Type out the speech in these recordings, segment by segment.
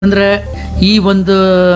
ಅಂದ್ರೆ ಈ ಒಂದು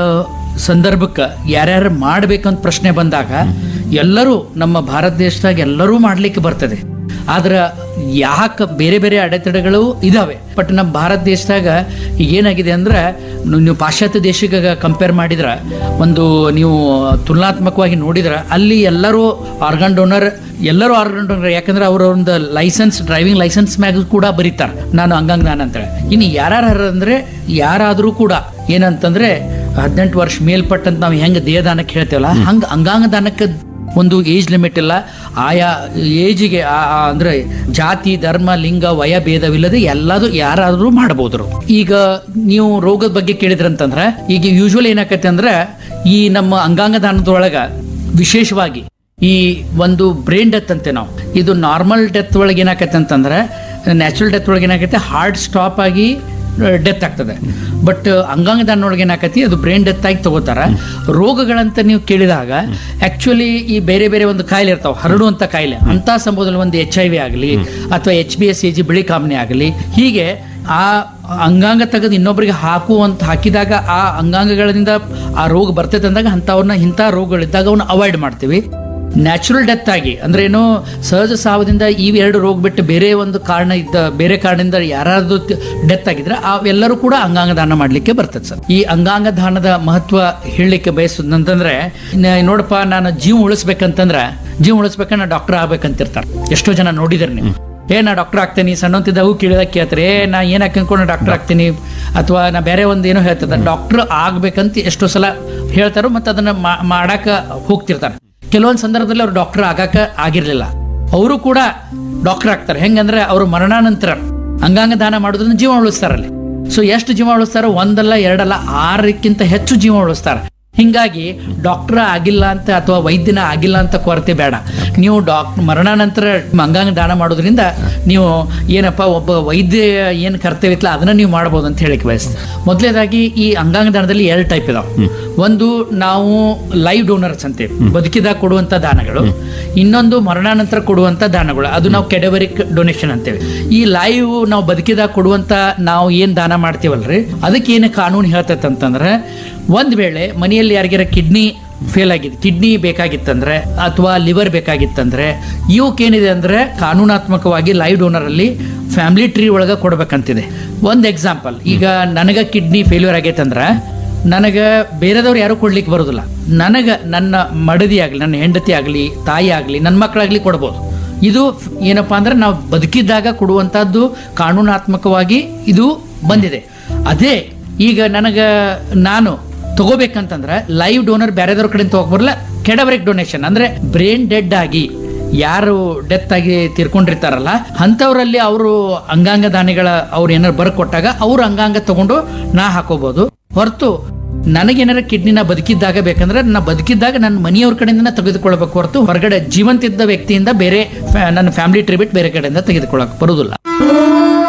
ಸಂದರ್ಭಕ್ಕೆ ಯಾರ್ಯಾರು ಮಾಡ್ಬೇಕಂತ ಪ್ರಶ್ನೆ ಬಂದಾಗ ಎಲ್ಲರೂ ನಮ್ಮ ಭಾರತ ದೇಶದಾಗ ಎಲ್ಲರೂ ಮಾಡ್ಲಿಕ್ಕೆ ಬರ್ತದೆ ಆದ್ರೆ ಯಾಕೆ ಬೇರೆ ಬೇರೆ ಅಡೆತಡೆಗಳು ಇದಾವೆ ಬಟ್ ನಮ್ಮ ಭಾರತ ದೇಶದಾಗ ಈಗ ಏನಾಗಿದೆ ಅಂದ್ರೆ ನೀವು ನೀವು ಪಾಶ್ಚಾತ್ಯ ದೇಶಕ್ಕೆ ಕಂಪೇರ್ ಮಾಡಿದ್ರೆ ಒಂದು ನೀವು ತುಲನಾತ್ಮಕವಾಗಿ ನೋಡಿದ್ರೆ ಅಲ್ಲಿ ಎಲ್ಲರೂ ಆರ್ಗನ್ ಡೋನರ್ ಎಲ್ಲರೂ ಆರ್ಗನ್ ಡೋನರ್ ಯಾಕಂದ್ರೆ ಅವರ ಒಂದು ಲೈಸೆನ್ಸ್ ಡ್ರೈವಿಂಗ್ ಲೈಸೆನ್ಸ್ ಮ್ಯಾಗ ಕೂಡ ಬರೀತಾರೆ ನಾನು ಹಂಗಂಗ್ ನಾನು ಅಂತೇಳಿ ಇನ್ನು ಯಾರ್ಯಾರು ಅಂದ್ರೆ ಯಾರಾದರೂ ಕೂಡ ಏನಂತಂದ್ರೆ ಹದಿನೆಂಟು ವರ್ಷ ಮೇಲ್ಪಟ್ಟಂತ ನಾವು ಹೆಂಗೆ ದೇಹದಾನಕ್ಕೆ ಹೇಳ್ತೇವಲ್ಲ ಹಂಗೆ ಅಂಗಾಂಗ ದಾನಕ್ಕೆ ಒಂದು ಏಜ್ ಲಿಮಿಟ್ ಇಲ್ಲ ಆಯಾ ಏಜಿಗೆ ಅಂದ್ರೆ ಜಾತಿ ಧರ್ಮ ಲಿಂಗ ವಯ ಭೇದವಿಲ್ಲದೆ ಎಲ್ಲದು ಯಾರಾದರೂ ಮಾಡಬಹುದು ಈಗ ನೀವು ರೋಗದ ಬಗ್ಗೆ ಕೇಳಿದ್ರಂತಂದ್ರೆ ಈಗ ಯೂಶುವಲ್ ಏನಾಕೈತೆ ಅಂದ್ರೆ ಈ ನಮ್ಮ ಅಂಗಾಂಗ ದಾನದೊಳಗ ವಿಶೇಷವಾಗಿ ಈ ಒಂದು ಬ್ರೈನ್ ಡೆತ್ ಅಂತೆ ನಾವು ಇದು ನಾರ್ಮಲ್ ಡೆತ್ ಒಳಗೆ ಏನಾಕೈತೆ ಅಂತಂದ್ರೆ ನ್ಯಾಚುರಲ್ ಡೆತ್ ಒಳಗೆ ಏನಾಕೈತೆ ಹಾರ್ಟ್ ಸ್ಟಾಪ್ ಆಗಿ ಡೆತ್ ಆಗ್ತದೆ ಬಟ್ ಅಂಗಾಂಗ ದಾನ ಒಳಗೆ ಏನಾಕತಿ ಅದು ಬ್ರೈನ್ ಡೆತ್ ಆಗಿ ತಗೋತಾರ ರೋಗಗಳಂತ ನೀವು ಕೇಳಿದಾಗ ಆಕ್ಚುಲಿ ಈ ಬೇರೆ ಬೇರೆ ಒಂದು ಕಾಯಿಲೆ ಇರ್ತಾವೆ ಹರಡುವಂತ ಕಾಯಿಲೆ ಅಂತ ಸಂಭವದಲ್ಲಿ ಒಂದು ಎಚ್ ಐ ವಿ ಆಗಲಿ ಅಥವಾ H B S C G ಬಿಳಿ ಕಾಮನೆ ಆಗಲಿ ಹೀಗೆ ಆ ಅಂಗಾಂಗ ತೆಗೆದು ಇನ್ನೊಬ್ಬರಿಗೆ ಹಾಕುವಂತ ಹಾಕಿದಾಗ ಆ ಅಂಗಾಂಗಗಳಿಂದ ಆ ರೋಗ ಬರ್ತೈತೆ ಅಂದಾಗ ಅಂಥವ್ರನ್ನ ಇಂಥ ರೋಗಗಳಿದ್ದಾಗ ಅವನ್ನ ಅವಾಯ್ಡ್ ಮಾಡ್ತೀವಿ ನ್ಯಾಚುರಲ್ ಡೆತ್ ಆಗಿ ಅಂದ್ರೆ ಏನು ಸಹಜ ಸಾವದಿಂದ ಈ ಎರಡು ರೋಗ ಬಿಟ್ಟು ಬೇರೆ ಒಂದು ಕಾರಣ ಇದ್ದ ಬೇರೆ ಕಾರಣದಿಂದ ಯಾರಾದ್ರೂ ಡೆತ್ ಆಗಿದ್ರೆ ಅವೆಲ್ಲರೂ ಕೂಡ ಅಂಗಾಂಗ ದಾನ ಮಾಡ್ಲಿಕ್ಕೆ ಬರ್ತದೆ ಸರ್ ಈ ಅಂಗಾಂಗ ದಾನದ ಮಹತ್ವ ಹೇಳಲಿಕ್ಕೆ ಬಯಸುದಂತಂದ್ರೆ ನ- ನೋಡಪ್ಪ ನಾನು ಜೀವ ಉಳಿಸ್ಬೇಕಂತಂದ್ರೆ ಜೀವ ಉಳಿಸ್ಬೇಕಂದ್ರೆ ಡಾಕ್ಟರ್ ಆಗ್ಬೇಕಂತಿರ್ತಾರೆ ಎಷ್ಟೋ ಜನ ನೋಡಿದ್ರಿ ನೀವು ಏ ನಾ ಡಾಕ್ಟರ್ ಆಗ್ತೀನಿ ಸಣ್ಣಂತಿದ್ದಾಗೂ ಕೇಳಿದಾಗ ಕೇಳ್ತಾರೆ ಏ ನಾ ಏನ್ ಹಾಕಿಕೊಂಡು ಡಾಕ್ಟರ್ ಆಗ್ತೀನಿ ಅಥವಾ ನಾ ಬೇರೆ ಒಂದು ಏನೋ ಹೇಳ್ತದ ಡಾಕ್ಟರ್ ಆಗ್ಬೇಕಂತ ಎಷ್ಟೋ ಸಲ ಹೇಳ್ತಾರೋ ಮತ್ತೆ ಅದನ್ನ ಮಾ- ಮಾಡಾಕ ಹೋಗ್ತಿರ್ತಾರೆ ಕೆಲವೊಂದು ಸಂದರ್ಭದಲ್ಲಿ ಅವ್ರು ಡಾಕ್ಟರ್ ಆಗಾಕ ಆಗಿರ್ಲಿಲ್ಲ ಅವರು ಕೂಡ ಡಾಕ್ಟರ್ ಆಗ್ತಾರೆ ಹೆಂಗಂದ್ರೆ ಅವರು ಮರಣಾನಂತರ ಅಂಗಾಂಗ ದಾನ ಮಾಡೋದ್ರಿಂದ ಜೀವ ಉಳಿಸ್ತಾರಲ್ಲಿ ಸೊ ಎಷ್ಟು ಜೀವ ಉಳಿಸ್ತಾರೋ ಒಂದಲ್ಲ ಎರಡಲ್ಲ ಆರಕ್ಕಿಂತ ಹೆಚ್ಚು ಜೀವ ಉಳಿಸ್ತಾರೆ ಹಿಂಗಾಗಿ ಡಾಕ್ಟರ್ ಆಗಿಲ್ಲ ಅಂತ ಅಥವಾ ವೈದ್ಯನ ಆಗಿಲ್ಲ ಅಂತ ಕೊರತೆ ಬೇಡ ನೀವು ಡಾಕ್ ಮರಣಾನಂತರ ಅಂಗಾಂಗ ದಾನ ಮಾಡೋದ್ರಿಂದ ನೀವು ಏನಪ್ಪ ಒಬ್ಬ ವೈದ್ಯ ಏನು ಕರ್ತವ್ಯ ಇತ್ತಲ್ಲ ಅದನ್ನ ನೀವು ಮಾಡ್ಬೋದು ಅಂತ ಹೇಳಿಕ್ ಬಯಸ್ತೀನಿ ಮೊದಲನೇದಾಗಿ ಈ ಅಂಗಾಂಗ ದಾನದಲ್ಲಿ ಎರಡು ಟೈಪ್ ಇದಾವೆ ಒಂದು ನಾವು ಲೈವ್ ಡೋನರ್ಸ್ ಅಂತೀವಿ ಬದುಕಿದಾಗ ಕೊಡುವಂತ ದಾನಗಳು ಇನ್ನೊಂದು ಮರಣಾನಂತರ ಕೊಡುವಂತ ದಾನಗಳು ಅದು ನಾವು ಕೆಡವರಿಕ್ ಡೊನೇಷನ್ ಅಂತೇವೆ ಈ ಲೈವ್ ನಾವು ಬದುಕಿದಾಗ ಕೊಡುವಂತ ನಾವು ಏನ್ ದಾನ ಮಾಡ್ತೀವಲ್ರಿ ಅದಕ್ಕೆ ಏನು ಕಾನೂನು ಹೇಳ್ತೈತೆ ಅಂತಂದ್ರೆ ಒಂದ್ ವೇಳೆ ಮನೆಯಲ್ಲಿ ಯಾರಿಗಾರ ಕಿಡ್ನಿ ಫೇಲ್ ಆಗಿದೆ ಕಿಡ್ನಿ ಬೇಕಾಗಿತ್ತಂದ್ರೆ ಅಥವಾ ಲಿವರ್ ಬೇಕಾಗಿತ್ತಂದ್ರೆ ಇವಕ್ಕೇನಿದೆ ಅಂದ್ರೆ ಕಾನೂನಾತ್ಮಕವಾಗಿ ಲೈವ್ ಡೋನರ್ ಅಲ್ಲಿ ಫ್ಯಾಮಿಲಿ ಟ್ರೀ ಒಳಗೆ ಕೊಡ್ಬೇಕಂತಿದೆ ಒಂದು ಎಕ್ಸಾಂಪಲ್ ಈಗ ನನಗೆ ಕಿಡ್ನಿ ಫೇಲ್ಯೂರ್ ಆಗೈತಂದ್ರೆ ನನಗೆ ಬೇರೆದವ್ರು ಯಾರು ಕೊಡ್ಲಿಕ್ಕೆ ಬರೋದಿಲ್ಲ ನನಗೆ ನನ್ನ ಮಡದಿ ಆಗಲಿ ನನ್ನ ಹೆಂಡತಿ ಆಗಲಿ ತಾಯಿ ಆಗಲಿ ನನ್ನ ಮಕ್ಕಳಾಗ್ಲಿ ಕೊಡ್ಬೋದು ಇದು ಏನಪ್ಪಾ ಅಂದ್ರೆ ನಾವು ಬದುಕಿದ್ದಾಗ ಕೊಡುವಂತಹದ್ದು ಕಾನೂನಾತ್ಮಕವಾಗಿ ಇದು ಬಂದಿದೆ ಅದೇ ಈಗ ನನಗೆ ನಾನು ತಗೋಬೇಕಂತಂದ್ರೆ ಲೈವ್ ಡೋನರ್ ಬೇರೆದವ್ರ ಕಡೆ ತಗೋಬರಲ್ಲ ಕೆಡವರಿಕ್ ಡೊನೇಷನ್ ಅಂದ್ರೆ ಬ್ರೈನ್ ಡೆಡ್ ಆಗಿ ಯಾರು ಡೆತ್ ಆಗಿ ತೀರ್ಕೊಂಡಿರ್ತಾರಲ್ಲ ಅಂಥವ್ರಲ್ಲಿ ಅವರು ಅಂಗಾಂಗ ದಾನಿಗಳ ಅವ್ರು ಏನಾರು ಬರ್ಕೊಟ್ಟಾಗ ಅವ್ರ ಅಂಗಾಂಗ ತಗೊಂಡು ನಾ ಹಾಕೋಬಹುದು ಹೊರತು ನನಗೇನಾರ ಕಿಡ್ನಿನ ಬದುಕಿದ್ದಾಗ ಬೇಕಂದ್ರೆ ನಾ ಬದುಕಿದ್ದಾಗ ನನ್ನ ಮನೆಯವ್ರ ಕಡೆಯಿಂದ ತೆಗೆದುಕೊಳ್ಬೇಕು ಹೊರತು ಹೊರಗಡೆ ಜೀವಂತಿದ್ದ ವ್ಯಕ್ತಿಯಿಂದ ಬೇರೆ ಫ್ಯಾ- ನನ್ನ ಫ್ಯಾಮಿಲಿ ಟ್ರಿಬ್ಯೂಟ್ ಬೇರೆ ಕಡೆಯಿಂದ ತೆಗೆದುಕೊಳ್ಳಕ್ ಬರುದಿಲ್ಲ